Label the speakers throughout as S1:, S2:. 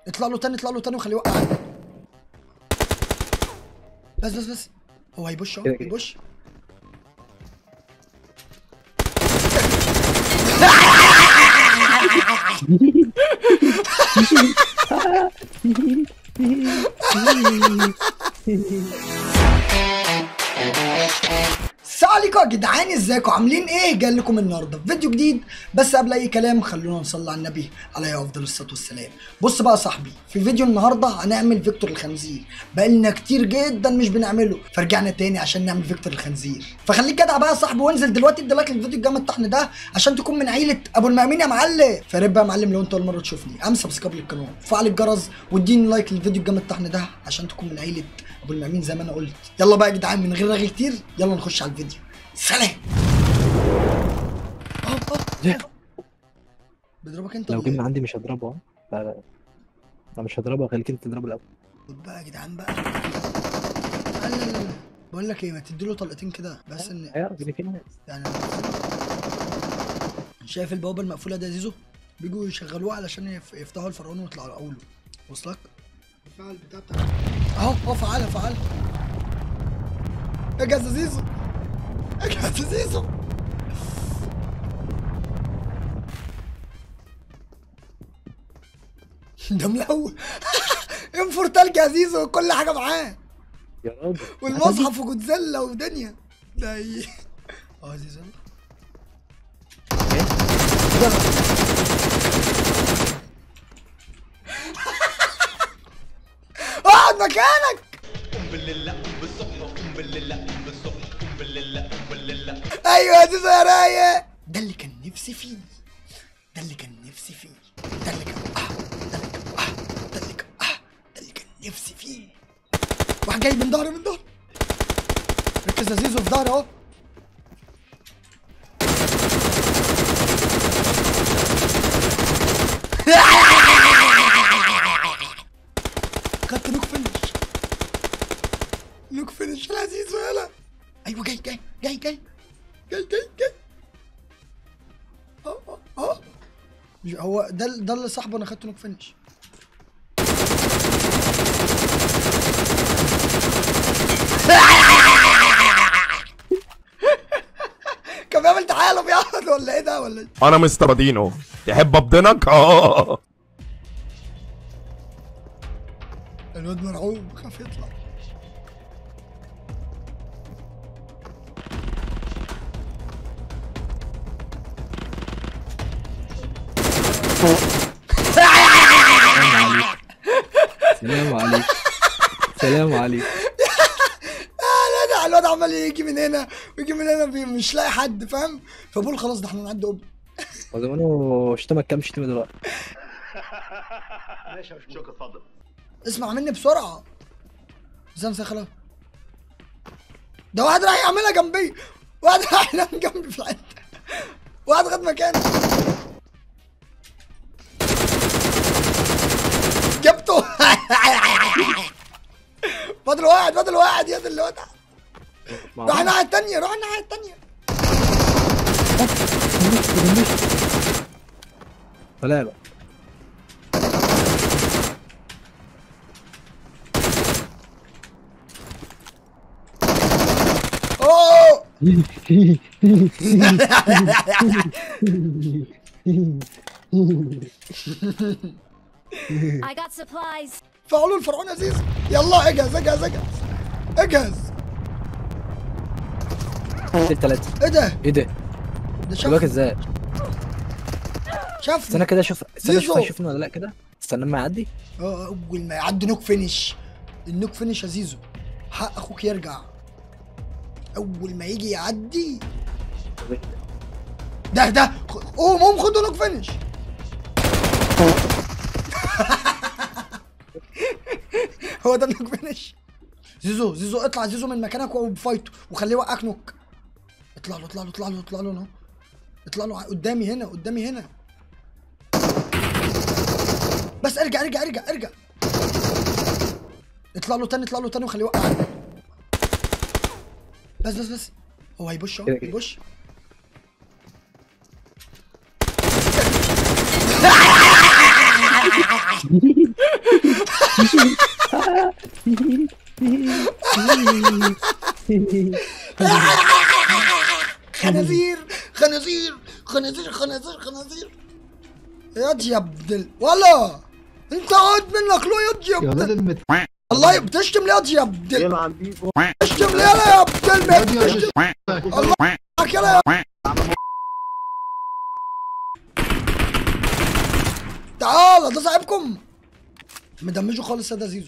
S1: اطلع له تاني اطلع له تاني وخليه يوقع بس بس بس هو هيبش اهو
S2: كده كده.
S1: هيبش السلام عليكم يا جدعان ازيكم عاملين ايه جاي لكم النهارده في فيديو جديد بس قبل اي كلام خلونا نصلي على النبي عليه افضل الصلاه والسلام بص بقى يا صاحبي في فيديو النهارده هنعمل فيكتور الخنزير بقالنا كتير جدا مش بنعمله فرجعنا تاني عشان نعمل فيكتور الخنزير فخليك جدع بقى يا صاحبي وانزل دلوقتي ادي لايك للفيديو الجامد الطحن ده عشان تكون من عيله ابو المأمين يا معلم فرب بقى يا معلم لو انت اول مره تشوفني اعمل سبسكرايب للقناه وفعل الجرس واديني لايك للفيديو الجامد الطحن ده عشان تكون من عيله ابو المأمين زي ما انا قلت يلا بقى يا جدعان من غير رغي كتير يلا نخش على الفيديو سلام اه اه
S2: ليه؟
S1: بيضربك انت
S2: لو
S1: ولا
S2: جه من
S1: ايه؟
S2: عندي مش هضربه اه لا لا لا مش هضربه خليك انت تضربه الاول
S1: خد بقى يا جدعان بقى لا لا لا لا بقول لك ايه ما تديله طلقتين كده بس ان
S2: هيعرف ان في ناس
S1: يعني شايف البوابه المقفوله ده يا زيزو بيجوا يشغلوها علشان يف- يفتحوا الفرعون ويطلعوا الاول وصلك الفعل بتاع بتاع اهو اهو فعال فعال اجهز يا زيزو اجهز يا زيزو ده ملون انفر تلج يا زيزو كل حاجه معاه
S2: يا راجل
S1: والمصحف وجودزيلا ودنيا ده ايه اه يا زيزو اقعد مكانك
S3: قم بالليل قم بالصبح قم بالليل قم بالصبح قم بالليل قم بالليل
S1: ايوه يا زيزو يا رايق ده اللي كان نفسي فيه ده اللي كان نفسي فيه ده اللي كان آه ده اللي كان آه ده اللي كان آه ده اللي كان نفسي فيه واحد جاي من ظهري من ظهري ركز يا زيزو في ظهري اهو خدت نوك فينش نوك فينش يا زيزو يلا ايوه جاي جاي جاي جاي جاي جاي جاي اه اه اه مش- هو ده ال- ده اللي صاحبه انا خدته نوك فينش كان بيعمل تعالى بيقعد ولا ايه ده ولا إيه؟
S4: انا مستر دينو تحب ابدنك اه
S1: الواد مرعوب خاف يطلع
S2: سلام عليك سلام عليك
S1: لا ده الواد عمال يجي من هنا ويجي من هنا بي- مش لاقي حد فاهم فبقول خلاص ده احنا نعدي اوبن
S2: هو زمانه شتمك كام شتيمه دلوقتي
S3: شكرا اتفضل
S1: اسمع مني بسرعه زين سخلة ده واحد راح يعملها جنبي واحد راح ينام جنبي في الحته واحد خد مكاني جبته فاضل واحد فاضل واحد يا دي اللي وقع
S2: مع
S1: روح
S2: بعض.
S1: الناحيه التانيه روح الناحيه التانيه
S2: لا لا
S1: اوه
S5: I got supplies.
S1: فعلوا الفرعون يا زيزو يلا اجهز اجهز اجهز اجهز
S2: قتل ثلاثه
S1: ايه ده؟
S2: ايه ده؟
S1: ده
S2: جواك
S1: شاف
S2: ازاي؟
S1: شافني
S2: استنى كده اشوف استنى اشوف
S1: زيزو.
S2: هيشوفني ولا لا كده استنى اما يعدي
S1: اه اول ما يعدي نوك فينش النوك فينش يا زيزو حق اخوك يرجع اول ما يجي يعدي ده ده خ- قوم قوم خدوا نوك فينش هو ده النوك فينش زيزو زيزو اطلع زيزو من مكانك وفايته وخليه يوقعك نوك اطلع له اطلع له اطلع له اطلع له اهو اطلع له قدامي هنا قدامي هنا بس ارجع ارجع ارجع ارجع اطلع له تاني اطلع له تاني وخليه يوقع بس بس بس هو هيبش اهو
S2: كده كده.
S1: هيبش خنازير خنازير خنازير خنازير خنازير يا دي يا بدل والله انت عاد منك لو يا دي يا
S2: يا ولاد
S1: بدل
S2: المت
S1: الله بتشتم ليه يا دي يا بدل
S5: يلا عم بيكو
S1: بتشتم ليه يلا يا بدل ما بتشتم الله معك يلا يا تعال ده صاحبكم مدمجه خالص يا ده زيزو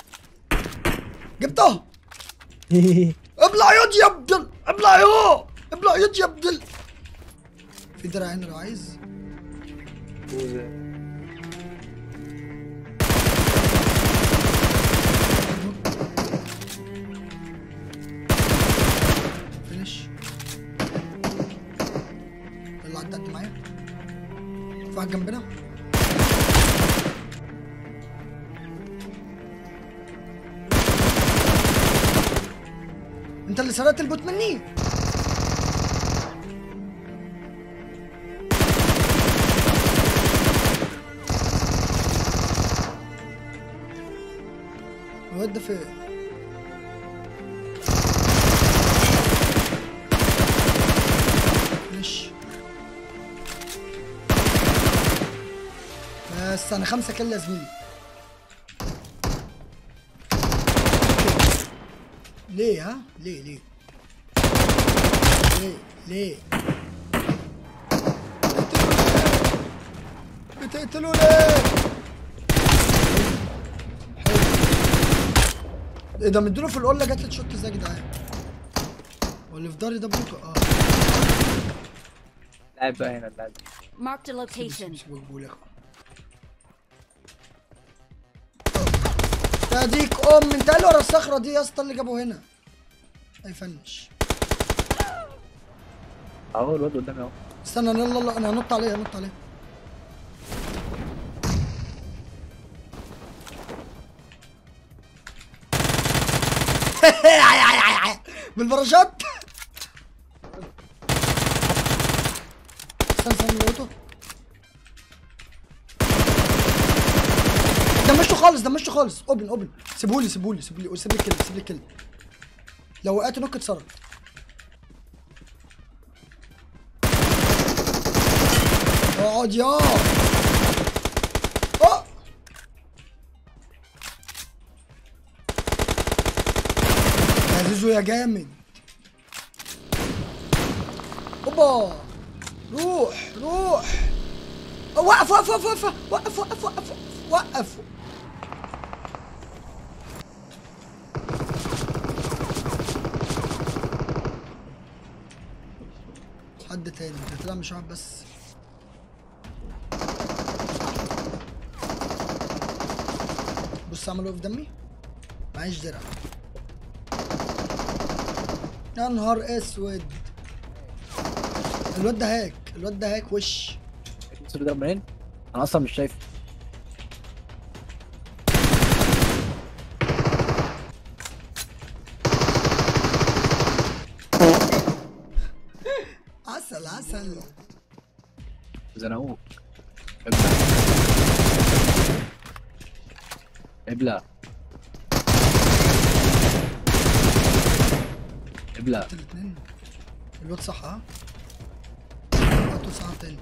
S1: جبته ابلع يد يا بدل ابلع يو ابلع يد يا بدل في درع هنا لو عايز فينش يلا عدى قد معايا في واحد جنبنا انت اللي سرقت البوت مني الواد ده فين ماشي بس انا خمسة كل يا زميلي ليه ها ليه ليه ليه ليه بتقتلوا ليه حلو ايه ده مديله في القله جت تشوت ازاي يا جدعان واللي في داري ده بوتو اه
S2: لاعب بقى هنا اللاعب
S6: Marked a location.
S1: سيبوا البول يا اخوان يا ديك ام انت قال ورا الصخره دي يا اسطى اللي جابه هنا هيفنش
S2: اهو الواد قدامي اهو
S1: استنى يلا يلا انا هنط عليه هنط عليه بالبراشات استنى استنى لقيته دمشته خالص دمشته خالص اوبن اوبن سيبهولي سيبهولي سيبهولي سيب لي الكل سيب لي الكل لو وقعت نوك اتصرف اقعد يا اه يا زيزو يا جامد اوبا روح روح وقف وقف وقف وقف وقف وقف وقف وقف حد تاني انت طلع مش واحد بس بص عملوا ايه في دمي معيش درع يا نهار اسود الواد ده هاك الواد ده هاك وش
S2: السوري ده منين؟ انا اصلا مش شايف
S1: عسل عسل
S2: زنقوك ابلع ابلع ابلع
S1: قتل اتنين الواد صح ها قتل صح تاني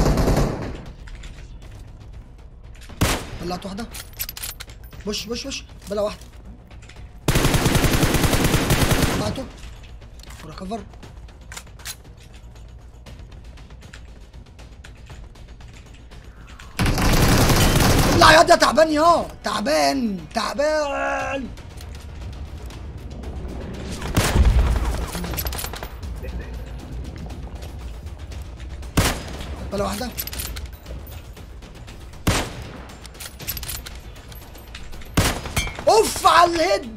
S1: بلعت واحدة بش بش بش بلع واحدة قطعته وركفر لا يا ده تعبان يا تعبان تعبان ولا واحدة اوف على الهيد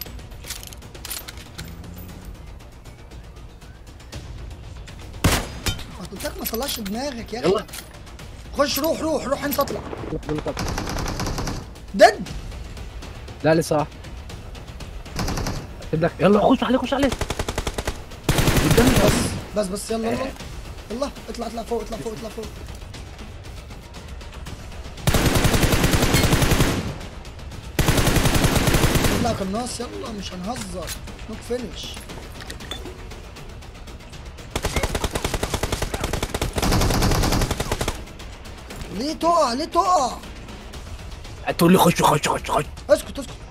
S1: ما قلت لك ما تطلعش دماغك يا اخي
S2: يلا.
S1: خش روح روح روح انت اطلع
S2: يلا طب.
S1: دد
S2: لا لسه واحد اكتب لك يلا خش عليه خش عليه قدامي
S1: بس بس يلا يلا يلا اطلع اطلع فوق اطلع فوق اطلع فوق قناص يلا مش هنهزر نوك فينش ليه تقع ليه تقع
S2: هتقول لي خش خش خش خش
S1: اسكت اسكت